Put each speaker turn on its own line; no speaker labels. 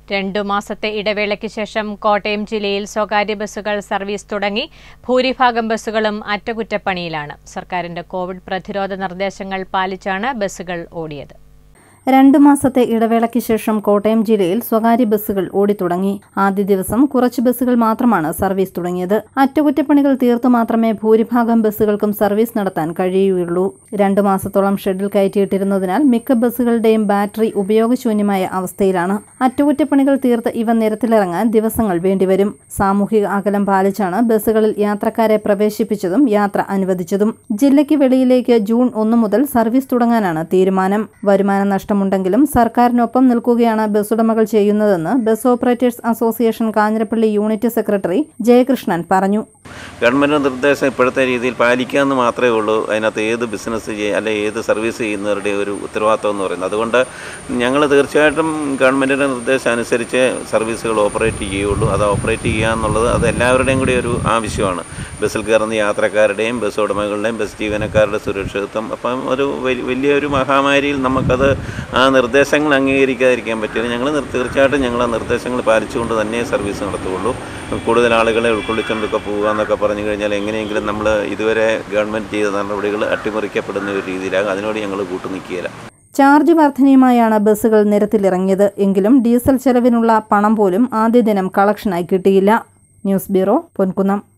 രണ്ടു മാസത്തെ ഇടവേളയ്ക്ക് ശേഷം കോട്ടയം ജില്ലയിൽ സ്വകാര്യ ബസ്സുകൾ സർവീസ് തുടങ്ങി ഭൂരിഭാഗം ബസ്സുകളും അറ്റകുറ്റപ്പണിയിലാണ് സർക്കാരിന്റെ കോവിഡ് പ്രതിരോധ നിർദ്ദേശങ്ങൾ പാലിച്ചാണ് ബസ്സുകൾ ഓടിയത്
രണ്ടു മാസത്തെ ഇടവേളയ്ക്ക് ശേഷം കോട്ടയം ജില്ലയിൽ സ്വകാര്യ ബസ്സുകൾ ഓടിത്തുടങ്ങി ആദ്യ ദിവസം കുറച്ച് ബസ്സുകൾ മാത്രമാണ് സർവീസ് തുടങ്ങിയത് അറ്റകുറ്റപ്പണികൾ തീർത്തു മാത്രമേ ഭൂരിഭാഗം ബസ്സുകൾക്കും സർവീസ് നടത്താൻ കഴിയുകയുള്ളൂ രണ്ടു മാസത്തോളം ഷെഡിൽ കയറ്റിയിട്ടിരുന്നതിനാൽ മിക്ക ബസ്സുകളുടെയും ബാറ്ററി ഉപയോഗശൂന്യമായ അവസ്ഥയിലാണ് അറ്റകുറ്റപ്പണികൾ തീർത്ത് ഇവ നിരത്തിലിറങ്ങാൻ ദിവസങ്ങൾ വേണ്ടിവരും സാമൂഹിക അകലം പാലിച്ചാണ് ബസ്സുകളിൽ യാത്രക്കാരെ പ്രവേശിപ്പിച്ചതും യാത്ര അനുവദിച്ചതും ജില്ലയ്ക്ക് വെളിയിലേക്ക് ജൂൺ ഒന്ന് മുതൽ സർവീസ് തുടങ്ങാനാണ് തീരുമാനം വരുമാന നഷ്ടമുണ്ടെങ്കിലും സർക്കാരിനൊപ്പം നിൽക്കുകയാണ് ബസ്സുടമകൾ ചെയ്യുന്നതെന്ന് bus operators association Kanjirappally unit secretary Jayakrishnan പറഞ്ഞു
ഗവൺമെൻറ് നിർദ്ദേശം ഇപ്പോഴത്തെ രീതിയിൽ പാലിക്കാമെന്ന് മാത്രമേ ഉള്ളൂ അതിനകത്ത് ഏത് ബിസിനസ് ചെയ്യുക അല്ലെ ഏത് സർവീസ് ചെയ്യുന്നവരുടെ ഒരു ഉത്തരവാദിത്വം എന്ന് പറയുന്നത് അതുകൊണ്ട് ഞങ്ങൾ തീർച്ചയായിട്ടും ഗവൺമെൻറ്റിൻ്റെ നിർദ്ദേശം അനുസരിച്ച് സർവീസുകൾ ഓപ്പറേറ്റ് ചെയ്യുകയുള്ളൂ അത് ഓപ്പറേറ്റ് ചെയ്യുക എന്നുള്ളത് അത് എല്ലാവരുടെയും കൂടി ഒരു ആവശ്യമാണ് ബസ്സിൽ കയറുന്ന യാത്രക്കാരുടെയും ബസ് ഉടമകളുടെയും ബസ് ജീവനക്കാരുടെ സുരക്ഷിതത്വം അപ്പം ഒരു വലി- വലിയൊരു മഹാമാരിയിൽ നമുക്കത് ആ നിർദ്ദേശങ്ങൾ അംഗീകരിക്കാതിരിക്കാൻ പറ്റില്ല ഞങ്ങൾ തീർച്ചയായിട്ടും ഞങ്ങൾ ആ നിർദ്ദേശങ്ങൾ പാലിച്ചുകൊണ്ട് തന്നെ സർവീസ് നടത്തുകയുള്ളൂ കൂടുതൽ ആളുകളെ ഉൾക്കൊള്ളിച്ചുകൊണ്ടൊക്കെ പോകുക എന്നൊക്കെ പറഞ്ഞു കഴിഞ്ഞാൽ എങ്ങനെയെങ്കിലും നമ്മൾ ഇതുവരെ ഗവൺമെൻറ് ചെയ്ത നടപടികൾ അട്ടിമറിക്കപ്പെടുന്ന ഒരു രീതിയിലാകും അതിനോട് ഞങ്ങൾ കൂട്ടുനിൽക്കുകയില്ല
ചാർജ് വർധനയുമായാണ് ബസ്സുകൾ നിരത്തിലിറങ്ങിയത് എങ്കിലും ഡീസൽ ചെലവിനുള്ള പണം പോലും ആദ്യ ദിനം കളക്ഷനായി കിട്ടിയില്ല ന്യൂസ് ബ്യൂറോ പൊൻകുന്നം